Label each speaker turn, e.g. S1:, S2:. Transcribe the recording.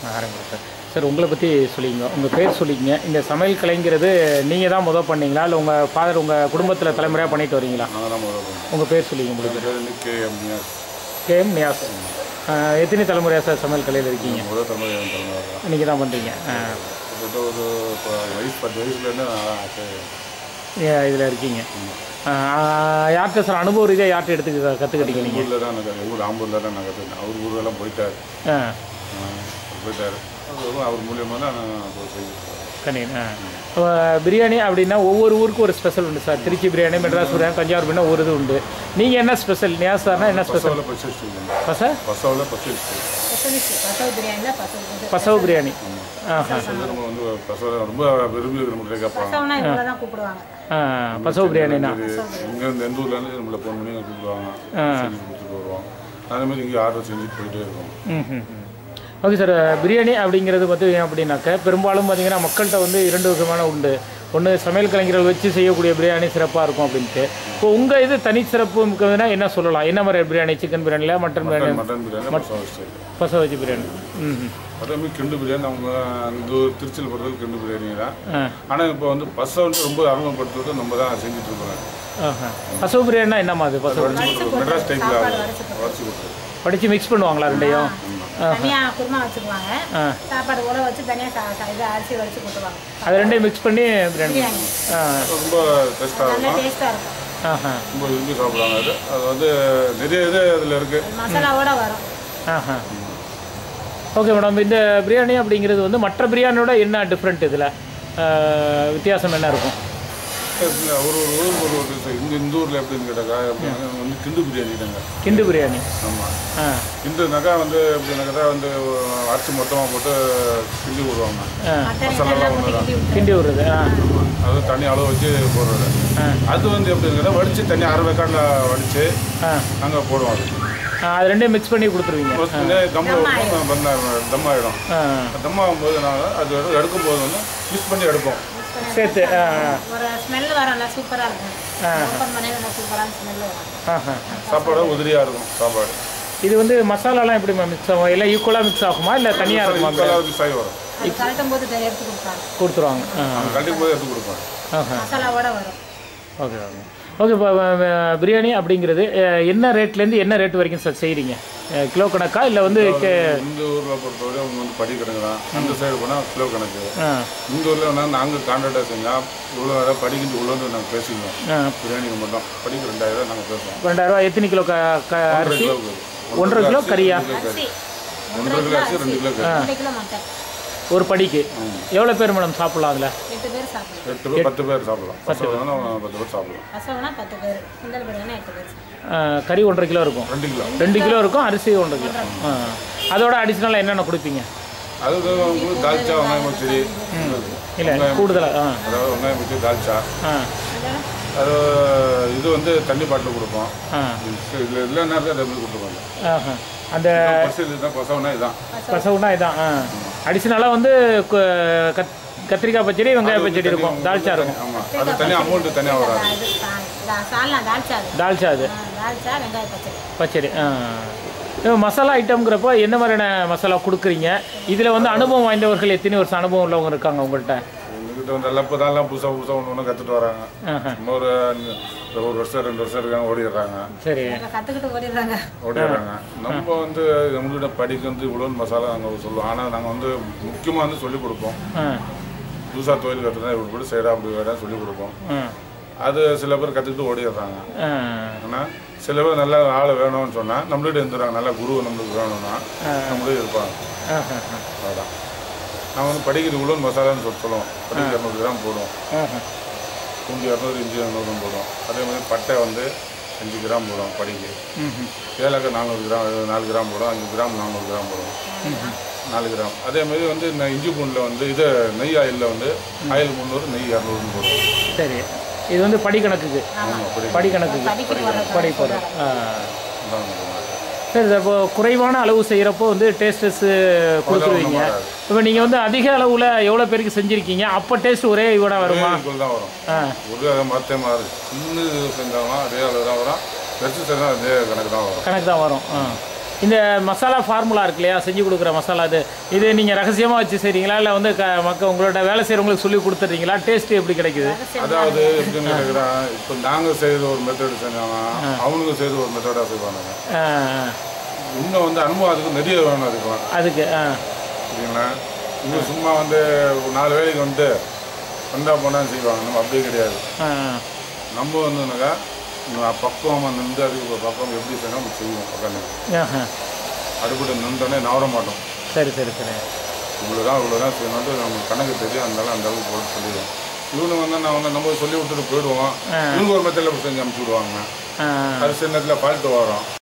S1: ஆரம்பிங்க sir sir உங்களை பற்றி சொல்லிங்க உங்கள் பேர் சொல்லிங்க இந்த சமையல் கலைங்கிறது நீங்கள் தான் முதல் பண்ணீங்களா இல்லை உங்கள் ஃபாதர் உங்கள் குடும்பத்தில் தலைமுறையாக பண்ணிட்டு வரீங்களா
S2: நாங்கள் தான் முதல்ல பண்ணோம்
S1: உங்கள் பேர் சொல்லிங்க உங்களுக்கு
S2: என் பேர் வந்து K M Niyas
S1: KM Niyas ஆஹ் எத்தனை தலைமுறையாக சார் சமையல் கலையில் இருக்கீங்க
S2: முதல் தமிழ் என் தலைமை தான்
S1: நீங்கள் தான் பண்ணுறீங்க
S2: கிட்டத்தட்ட ஒரு இப்போ வயசு பத்து வயசுலேருந்து நான்
S1: இதில் இருக்கீங்க ஆஹ் யார்கிட்ட சார் அனுபவ ரீதியாக யார்கிட்ட எடுத்து கற்றுக்கிட்டீங்க நீங்கள்
S2: ஊரில் தான் எனக்கு எங்கள் ஊர் ஆம்பூரில் தான் நான் கற்றுக்கிட்டேன் அவர் ஊரெல்லாம் போயிட்டார்
S1: ஆ
S2: போயிட்டார் அதுவும் அவர் மூலியமாக தான் நான் இப்போ செஞ்சுருக்கேன்
S1: கண்டிப்பா ஆ பிரியாணி அப்படின்னா ஒவ்வொரு ஊருக்கும் ஒரு ஸ்பெஷல் உண்டு சார் திருச்சி பிரியாணி மெட்ராஸ் பிரியாணி தஞ்சாவூர் பிரியாணி ஒரு இது உண்டு நீங்கள் என்ன ஸ்பெஷல் நியாஸ் சார்னா என்ன ஸ்பெஷல்
S2: பசவில் பச்சை ஸ்டூல்
S1: பச
S2: பசவில் பச்சை ஸ்டூல்
S3: பசங்க பசங்க பிரியாணியில் பசங்க
S1: பசவு பிரியாணி ஆஹா
S2: நம்ம வந்து பசவில் ரொம்ப விரும்பி நம்மகிட்ட கேட்பாங்க
S3: பசவனா இவ்வளோ தான் கூப்பிடுவாங்க
S1: ஆ பசவு பிரியாணினா
S2: இங்கேருந்து எந்த ஊர்லேருந்து நம்மளை ஃபோன் பண்ணி கூப்பிடுவாங்க செஞ்சு கொடுத்துட்டு வருவோம் அதே மாதிரி இங்கே ஆர்டர் செஞ்சுட்டு போயிட்டே இருக்கோம்
S1: ம் ம் ம். ஓகே சார் பிரியாணி அப்படிங்கிறது பார்த்தீங்க அப்படின்னாக்க பெரும்பாலும் பார்த்தீங்கன்னா மக்கள்கிட்ட வந்து இரண்டு விதமான உண்டு ஒன்று சமையல் கலைஞர்கள் வச்சு செய்யக்கூடிய பிரியாணி சிறப்பாக இருக்கும் அப்படின்ட்டு இப்போ உங்கள் இது தனி சிறப்பு மிக்கதுன்னா என்ன சொல்லலாம் என்ன மாதிரி பிரியாணி சிக்கன் பிரியாணியில் மட்டன் பிரியாணி
S2: மட்டன் பிரியாணி பசவ ஸ்டைல்
S1: பச வச்சு பிரியாணி ம் ம்.
S2: அதே மாதிரி கிண்டு பிரியாணி அவங்க இந்த ஊர் திருச்சியில் பொறுத்தவரை கிண்டு பிரியாணி தான்
S1: ஆ
S2: ஆனால் இப்போ வந்து பஸ்ஸை வந்து ரொம்ப அறிமுகப்படுத்துறது நம்ம தான் செஞ்சுட்டு இருக்கோம்
S1: ஆஹா பசவு பிரியாணினா என்னம்மா அது பசவு
S2: மெட்ராஸ் டைப்பில் வச்சு கொடுத்துருவோம்
S1: படித்து மிக்ஸ் பண்ணுவாங்களா ரெண்டையும்
S3: தனியாக குருமா வச்சுக்குவாங்க
S1: ஆ
S3: சாப்பாடு கூட வச்சு தனியாக இது அரிசி வச்சு கொடுத்துருவாங்க
S1: அது ரெண்டையும் மிக்ஸ் பண்ணி பிரியாணி
S3: பிரியாணி
S1: ஆ
S2: ரொம்ப டேஸ்ட்டாக
S3: நல்லா
S2: இருக்கும்
S3: டேஸ்ட்டாக இருக்கும்
S1: ஆஹா
S2: ரொம்ப விரும்பி சாப்பிடுவாங்க அது அது வந்து நிறைய இது அதில் இருக்குது
S3: மசாலாவோட வரும்
S1: ஆஹா ஓகே மேடம் இந்த பிரியாணி அப்படிங்கிறது வந்து மற்ற பிரியாணியோட என்ன டிஃப்ரெண்ட் இதில் வித்தியாசம் என்ன இருக்கும்
S2: ஒரு ஒரு ஊருக்கு ஒரு ஒரு இது. இங்க இந்த ஊரில் எப்படின்னு கேட்டாக்கா அப்படின்னா வந்து கிண்டு பிரியாணி தாங்க
S1: கிண்டு பிரியாணி
S2: ஆமாம்
S1: ஆ
S2: கிண்டுனாக்கா வந்து எப்படின்னாக்கா வந்து அரிசி மொத்தமாக போட்டு கிண்டி விடுவாங்க
S1: ஆ
S3: மட்டன் இதெல்லாம் கொண்டு கிண்டி விட்டு
S1: கிண்டி விடுறது ஆ
S2: அது தண்ணி அளவு வச்சு போடுறது
S1: ஆ.
S2: அது வந்து எப்படின்னு கேட்டால் வடித்து தண்ணி அரை வேக்காடில் வடித்து
S1: ஆ
S2: நாங்கள் போடுவோம் அது
S1: ஆ, அது ரெண்டையும் மிக்ஸ் பண்ணி கொடுத்துருவீங்க
S2: தம்மில் வைப்போம் பந்தா தம் ஆகிடும்
S1: ஆ
S2: தம் ஆகும்போது நாங்கள் அது எடு- எடுக்கும் போது வந்து மிக்ஸ் பண்ணி எடுப்போம்
S1: சேர்த்து ஆ
S3: ஒரு ஸ்மெல் வரும்ல சூப்பராக இருக்கும் ஓப்பன் பண்ணி நல்லா சூப்பரான ஸ்மெல் வரும்
S1: ஆஹா
S2: சாப்பாடு உதிரியாக இருக்கும் சாப்பாடு
S1: இது வந்து மசாலாலாம் எப்படி மிக்ஸ் ஆகும் எல்லாம் ஈக்குவலாக மிக்ஸ் ஆகுமா இல்லை தனியாக இருக்குமா
S2: இப்போல்லாம் மிக்ஸ் ஆகி வரும்
S3: அது கலட்டும் போது தெரிய எடுத்து கொடுப்பாங்க
S1: கொடுத்துருவாங்க ஆ
S2: அவங்க கண்டிப்பாக போது எடுத்து கொடுப்பேன்
S1: ஆஹா
S3: மசாலாவோட வரும்
S1: ஓகே ஓகே ஓகே இப்போ பிரியாணி அப்படிங்கிறது அஹ், என்ன ரேட்லேருந்து என்ன ரேட் வரைக்கும் சார் செய்கிறீங்க கிலோ கணக்கா இல்லை வந்து கே
S2: இந்த ஊரில் பொறுத்தவரை அவங்க வந்து படி கணக்கு தான் அந்த சைடு போனால் கிலோ கணக்கு
S1: ஆ
S2: இந்த ஊரில் வேணால் நாங்கள் கான்ட்ராக்டாக செஞ்சால் இவ்வளோ நேரம் படிக்கிட்டு உள்ளோன்னு நாங்கள் பேசிக்குவோம்
S1: ஆ
S2: பிரியாணிக்கு மட்டும் படிக்கு ரெண்டாயிரம் நாங்கள் பேசுவோம்
S1: ரெண்டாயிரரூவா எத்தனை கிலோ க க
S2: ஒன்றரை
S1: அரிசி
S2: கிலோவுக்கு
S1: ஒன்றரை கிலோ கறியா
S3: அரிசி
S2: ஒன்றரை கிலோ அரிசி ரெண்டு கிலோ கறி
S3: ரெண்டு கிலோ மட்டன்
S1: ஒரு படிக்கு எவ்வளோ பேர் மேடம் சாப்பிட்லாம் அதில்
S3: எட்டு பேர் சாப்பிடலாம்
S2: எட்டு பேர் பத்து பேர் சாப்பிடலாம் பத்து வேணால் பத்து பேர் சாப்பிடலாம்
S3: ரசம்னா பத்து பேர் சுண்டல் பிரியாணி எட்டு பேர் சாப்பிடலாம்
S1: கறி ஒன்றரை கிலோ இருக்கும்
S2: ரெண்டு கிலோ
S1: ரெண்டு கிலோ இருக்கும் அரிசி ஒன்றரை கிலோ ஆ அதோட அடிஷ்னலாக என்னென்ன கொடுப்பீங்க
S2: அது உங்களுக்கு தால்ச்சா வெங்காயம் பச்சடி
S1: இல்லை கூடுதலாக ஆ
S2: அதாவது வெங்காயம் பச்சடி தால்ச்சா
S1: ஆ
S2: அது இது வந்து தண்ணி பாட்டில் கொடுப்போம்
S1: ஆ
S2: இது இதில் இல்லை நேரத்தில் அதை மாதிரி கொடுத்துருவாங்க
S1: ஆஹா அந்த
S2: ஃபஸ்ட்டு இதுதான் பசவனா இதுதான்
S1: பசவுனா இதான் ஆ அடிஷ்னலாக வந்து கு- கத் கத்திரிக்காய் பச்சடி வெங்காய பச்சடி இருக்கும் தால்ச்சா இருக்கும்
S2: ஆமாம் அது தனியாக அமௌண்ட்டு தனியாக வராது
S3: இது சா- தா- சால்னா தால்ச்சா அது
S1: தால்ச்சா அது
S3: ஆ, தால்ச்சா வெங்காய பச்சடி
S1: பச்சடி ஆ இப்போ மசாலா ஐட்டம்ங்கிறப்போ என்ன மாதிரியான மசாலா கொடுக்குறீங்க இதில் வந்து அனுபவம் வாய்ந்தவர்கள் எத்தனை வருஷம் அனுபவம் உள்ளவங்க இருக்காங்க உங்கள்கிட்ட
S2: எங்ககிட்ட வந்து எல்லாம் இப்போ தான் புதுசாக புதுசாக ஒன்று ஒன்று கற்றுட்டு வராங்க
S1: ஆஹா
S2: இன்னொரு அஞ்சு- ஒரு வருஷம் ரெண்டு வருஷம் இருக்காங்க ஓடிடுறாங்க
S1: சரி
S3: இப்போ கற்றுக்கிட்டு ஓடிடுறாங்க
S2: ஓடிடுறாங்க நம்ம வந்து நம்மளோட படிக்கு வந்து இவ்வளோ மசாலா நாங்கள் சொல்லுவோம் ஆனால் நாங்கள் வந்து முக்கியமாக வந்து சொல்லிக் கொடுப்போம்
S1: ஆ
S2: புதுசாக தொழில் கற்றுனா இப்படி இப்படி செய்கிறா அப்படி வேற சொல்லிக் கொடுப்போம்
S1: ஆ
S2: அது சில பேர் கற்றுக்கிட்டு ஓடிடுறாங்க
S1: ஆ
S2: ஆனால் சில பேர் நல்ல ஆள் வேணும்னு சொன்னால் நம்மள்கிட்ட இருந்துறாங்க நல்ல குரு நம்மளுக்கு வேணும்னா நம்மளே இருப்பாங்க
S1: ஆஹா
S2: அதான் நான் வந்து படிக்கிற இவ்வளோ மசாலான்னு சொல்லி சொல்லுவோம் படிக்க இரநூறு கிராம் போடுவோம்
S1: ஆஹா
S2: பூண்டு இரநூறு இஞ்சி இரநூறு போடுவோம் அதே மாதிரி பட்டை வந்து அஞ்சு கிராம் போடுவோம் படிக்கு
S1: ம்
S2: ஏலக்காய் நானூறு கிராம் நாலு கிராம் போடும் அஞ்சு கிராம் நானூறு கிராம் போடும் நாலு கிராம் அதே மாதிரி வந்து இந்த இஞ்சி பூண்டில் வந்து இது நெய் ஆயிலில் வந்து ஆயில் முந்நூறு நெய் இரநூறுன்னு போடும்
S1: சரி இது வந்து படி கணக்குக்கு
S2: ஆமாம் அப்படி
S1: படி கணக்குக்கு
S3: படிக்கிட்டு வர
S1: படி போடுற ஆ
S2: தான்
S1: சரி சார் இப்போ குறைவான அளவு செய்கிறப்போ வந்து டேஸ்டஸ் கொடுத்துருவீங்க
S2: வராது.
S1: இப்போ நீங்கள் வந்து அதிக அளவில் எவ்வளோ பேருக்கு செஞ்சுருக்கீங்க அப்போ டேஸ்ட் ஒரே இவட வருமா
S2: ஈக்குவல் தான் வரும்
S1: ஆ
S2: ஒரு அதை மாற்றே மாறு சின்ன இது செஞ்சாலும் அதே அளவு தான் வரும் பெருசு செஞ்சால் அதே கணக்கு தான் வரும்
S1: கணக்கு தான் வரும் ஆ இந்த மசாலா ஃபார்முலா இருக்கு இல்லையா செஞ்சு கொடுக்குற மசாலா இது இது நீங்கள் ரகசியமாக வச்சு செய்கிறீங்களா இல்லை வந்து க மக்கள் உங்களோட வேலை செய்கிறவங்களுக்கு சொல்லி கொடுத்துட்றீங்களா டேஸ்ட் எப்படி கிடைக்குது
S2: அதாவது எப்படின்னு கேட்குறேன் இப்போ நாங்கள் செய்கிற ஒரு மெத்தட் செஞ்சாங்க அவனுங்க செய்கிற ஒரு மெத்தடாக செய்வாங்க
S1: ஆ,
S2: இன்னும் வந்து அனுபவம் அதுக்கு நிறைய வேணும் அதுக்கு
S1: அதுக்கு ஆ
S2: சரிங்களா இங்கே சும்மா வந்து ஒரு நாலு வேலைக்கு வந்து வந்தால் போனால் செய்வாங்க நம்ம அப்படியே கிடையாது
S1: ஆ
S2: நம்ம வந்துனாக்கா நான் பக்குவமாக நின்று அதுக்கு ஒரு பக்குவம் எப்படி செய்யணும் அப்படி செய்வோம் உட்காந்து
S1: ஆஹா.
S2: அடுப்பில் நின்றோடனே நவர மாட்டோம்
S1: சரி சரி சரி
S2: இவ்வளோதான் இவ்வளோதான் செய்யணும்ட்டு நமக்கு கணக்கு தெரியும் அந்த அளவு அந்த அளவுக்கு போட்டு சொல்லிடுவோம் இவனுங்க வந்து நான் வந்து நம்ம சொல்லி விட்டுட்டு போயிடுவோம் இவங்க ஒரு மெத்தடில் செஞ்சு அனுப்பிச்சி விடுவாங்க
S1: ஆ
S2: அது சில நேரத்தில் ஃபால்ட்டு வரும்